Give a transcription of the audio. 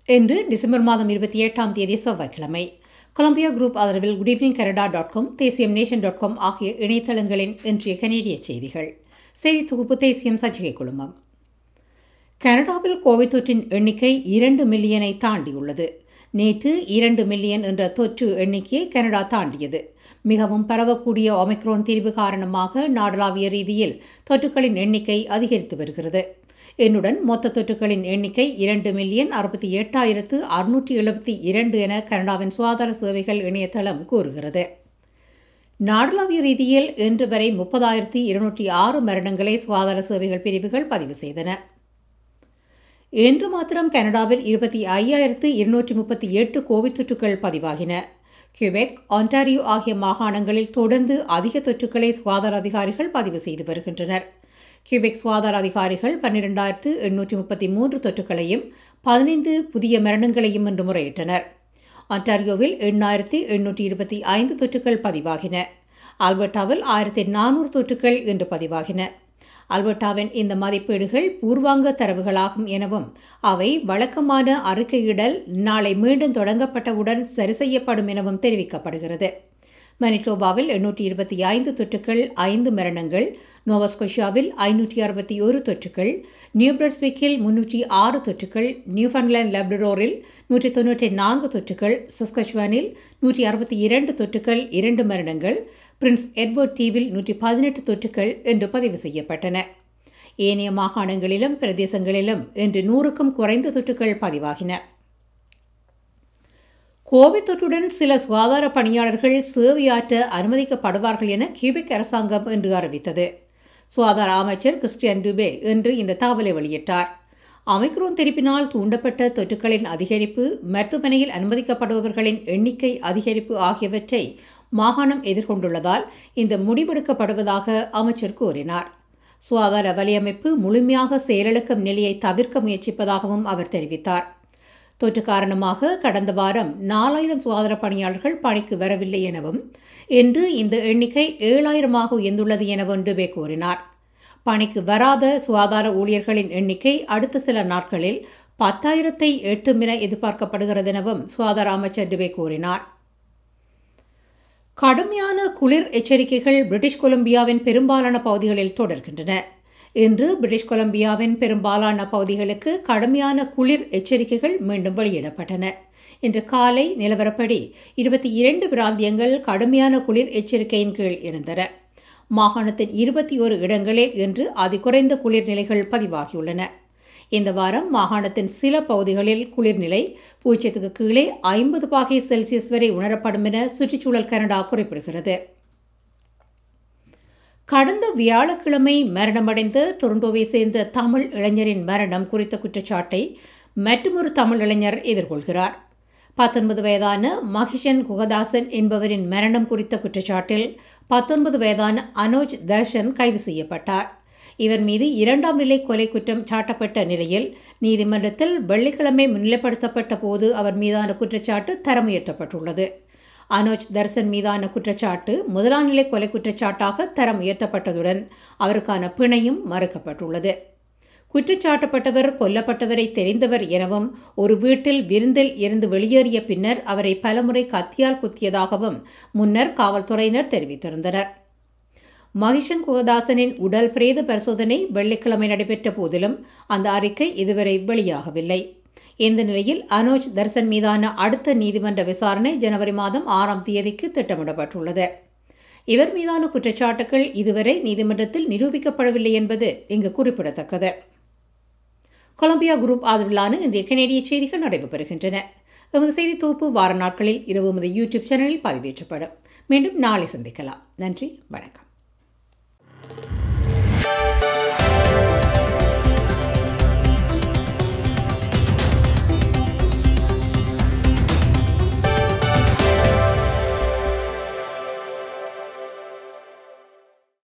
இன்று டிசம்பர் மாதம் இருபத்தி எட்டாம் தேதி செவ்வாய்க்கிழமை கொலம்பியா குரூப் ஆதரவில் good evening Canada dot com தேசியம் நேஷன் டாட் காம் ஆகிய இணையதளங்களின் இன்றைய கனேடிய செய்திகள் செய்தி தொகுப்பு தேசியம் சஞ்சிகை குழுமம் கனடாவில் கோவிட் தொற்றின் எண்ணிக்கை இரண்டு மில்லியனை தாண்டியுள்ளது நேற்று இரண்டு மில்லியன் என்ற தொற்று எண்ணிக்கையை கனடா தாண்டியது மிகவும் பரவக்கூடிய ஒமிக்ரோன் தீர்வு காரணமாக நாடளாவிய ரீதியில் தொற்றுகளின் எண்ணிக்கை அதிகரித்து வருகிறது என்னுடன் மொத்த தொற்றுகளின் எண்ணிக்கை இரண்டு மில்லியன் அறுபத்தி எட்டாயிரத்து அறுநூற்றி எழுபத்தி இரண்டு என கனடாவின் சுகாதார சேவைகள் இணையதளம் கூறுகிறது நாடளாவிய ரீதியில் இன்று வரை முப்பதாயிரத்தி இருநூற்றி ஆறு மரணங்களை சுகாதார சேவைகள் பிரிவுகள் பதிவு செய்தன இன்று மாத்திரம் கனடாவில் இருபத்தி ஐயாயிரத்து இருநூற்றி முப்பத்தி எட்டு கோவிட் தொற்றுகள் பதிவாகின கியூபெக் ஒன்டாரியோ ஆகிய மாகாணங்களில் தொடர்ந்து அதிக தொற்றுக்களை சுகாதார அதிகாரிகள் பதிவு செய்து வருகின்றனர் கியூபெக் சுகாதார அதிகாரிகள் பன்னிரெண்டாயிரத்து எண்ணூற்றி முப்பத்தி மூன்று தொற்றுகளையும் பதினைந்து புதிய மரணங்களையும் இன்று முறையிட்டனர் ஒன்டாரியோவில் எண்ணாயிரத்தி எண்ணூற்றி இருபத்தி ஐந்து தொற்றுகள் பதிவாகின ஆல்பர்டாவில் ஆயிரத்தி நானூறு தொற்றுகள் இன்று பதிவாகின அல்பர்டாவின் இந்த மதிப்பீடுகள் பூர்வாங்க தரவுகளாகும் எனவும் அவை வழக்கமான அறிக்கையிடல் நாளை மீண்டும் தொடங்கப்பட்டவுடன் சரி செய்யப்படும் எனவும் தெரிவிக்கப்படுகிறது மனிடோபாவில் எண்ணூற்றி இருபத்தி ஐந்து தொற்றுகள் ஐந்து மரணங்கள் நோவஸ்கோஷியாவில் ஐநூற்றி அறுபத்தி ஒரு தொற்றுகள் நியூ பிரஸ்விக்கில் முன்னூற்றி ஆறு தொற்றுகள் நியூஃபன்லேண்ட் லெப்டரோரில் நூற்றி தொன்னூற்றி நான்கு தொற்றுகள் சஸ்கச்வானில் நூற்றி அறுபத்தி இரண்டு தொற்றுகள் இரண்டு மரணங்கள் பிரின்ஸ் எட்வர்ட் தீவில் நூற்றி பதினெட்டு தொற்றுகள் என்று பதிவு செய்யப்பட்டன ஏனைய மாகாணங்களிலும் பிரதேசங்களிலும் இன்று நூறுக்கும் குறைந்த தொற்றுகள் பதிவாகின கோவிட் தொற்றுடன் சில சுகாதார பணியாளர்கள் சேவையாற்ற அனுமதிக்கப்படுவார்கள் என கியூபெக் அரசாங்கம் இன்று அறிவித்தது சுகாதார அமைச்சர் கிறிஸ்டியன் டுபே இன்று இந்த தகவலை வெளியிட்டார் அமைக்ரோன் தெரிப்பினால் தூண்டப்பட்ட தொற்றுகளின் அதிகரிப்பு மருத்துவமனையில் அனுமதிக்கப்படுபவர்களின் எண்ணிக்கை அதிகரிப்பு ஆகியவற்றை மாகாணம் எதிர்கொண்டுள்ளதால் இந்த முடிவெடுக்கப்படுவதாக அமைச்சர் கூறினார் சுகாதார வலையமைப்பு முழுமையாக செயலிழக்கும் நிலையை தவிர்க்க முயற்சிப்பதாகவும் அவர் தெரிவித்தார் தொற்று காரணமாக கடந்த வாரம் நாலாயிரம் சுகாதார பணியாளர்கள் பணிக்கு வரவில்லை எனவும் இன்று இந்த எண்ணிக்கை ஏழாயிரமாக உயர்ந்துள்ளது எனவும் டுபே கூறினார் பணிக்கு வராத சுகாதார ஊழியர்களின் எண்ணிக்கை அடுத்த சில நாட்களில் பத்தாயிரத்தை எட்டும் என எதிர்பார்க்கப்படுகிறது எனவும் சுகாதார அமைச்சர் டுபே கூறினார் கடுமையான குளிர் எச்சரிக்கைகள் பிரிட்டிஷ் கொலம்பியாவின் பெரும்பாலான பகுதிகளில் தொடர்கின்றன இன்று பிரிட்டிஷ் கொலம்பியாவின் பெரும்பாலான பகுதிகளுக்கு கடுமையான குளிர் எச்சரிக்கைகள் மீண்டும் வெளியிடப்பட்டன இன்று காலை நிலவரப்படி இருபத்தி இரண்டு பிராந்தியங்கள் கடுமையான குளிர் எச்சரிக்கையின் கீழ் இருந்தன மாகாணத்தின் இருபத்தி ஒரு இடங்களில் இன்று அதிகுறைந்த குளிர்நிலைகள் பதிவாகியுள்ளன இந்த வாரம் மாகாணத்தின் சில பகுதிகளில் குளிர்நிலை பூஜ்ஜியத்துக்கு கீழே ஐம்பது பாகை செல்சியஸ் வரை உணரப்படும் என சுற்றுச்சூழல் கனடா குறிப்பிடுகிறது கடந்த வியாழக்கிழமை மரணமடைந்த டொரண்டோவை சேர்ந்த தமிழ் இளைஞரின் மரணம் குறித்த குற்றச்சாட்டை மற்றொரு தமிழ் இளைஞர் எதிர்கொள்கிறார் பத்தொன்பது வயதான மகிஷன் குகதாசன் என்பவரின் மரணம் குறித்த குற்றச்சாட்டில் பத்தொன்பது வயதான அனோஜ் தர்ஷன் கைது செய்யப்பட்டார் இவர் மீது இரண்டாம் நிலை கொலை குற்றம் சாட்டப்பட்ட நிலையில் நீதிமன்றத்தில் வெள்ளிக்கிழமை முன்னிலைப்படுத்தப்பட்ட போது அவர் மீதான குற்றச்சாட்டு தரமுயர்த்தப்பட்டுள்ளது அனோஜ் தர்சன் மீதான குற்றச்சாட்டு முதலாம் நிலை கொலை குற்றச்சாட்டாக தரம் உயர்த்தப்பட்டதுடன் அவருக்கான பிணையும் மறுக்கப்பட்டுள்ளது குற்றச்சாட்டப்பட்டவர் கொல்லப்பட்டவரை தெரிந்தவர் எனவும் ஒரு வீட்டில் விருந்தில் இருந்து வெளியேறிய பின்னர் அவரை பலமுறை கத்தியால் குத்தியதாகவும் முன்னர் காவல்துறையினர் தெரிவித்திருந்தனர் மகிஷன் குகதாசனின் உடல் பிரேத பரிசோதனை வெள்ளிக்கிழமை நடைபெற்ற போதிலும் அந்த அறிக்கை இதுவரை வெளியாகவில்லை இந்த நிலையில் அனோஜ் தர்சன் மீதான அடுத்த நீதிமன்ற விசாரணை ஜனவரி மாதம் ஆறாம் தேதிக்கு திட்டமிடப்பட்டுள்ளது இவர் மீதான குற்றச்சாட்டுகள் இதுவரை நீதிமன்றத்தில் நிரூபிக்கப்படவில்லை என்பது இங்கு குறிப்பிடத்தக்கது கொலம்பியா குரூப் ஆதரவிலான இன்றைய கனேடிய செய்திகள் நடைபெறுகின்றன எமது செய்தி தொகுப்பு வார நாட்களில் இரவு எமது யூடியூப் சேனலில் பதிவேற்றப்படும் மீண்டும் நாளை சந்திக்கலாம் நன்றி வணக்கம்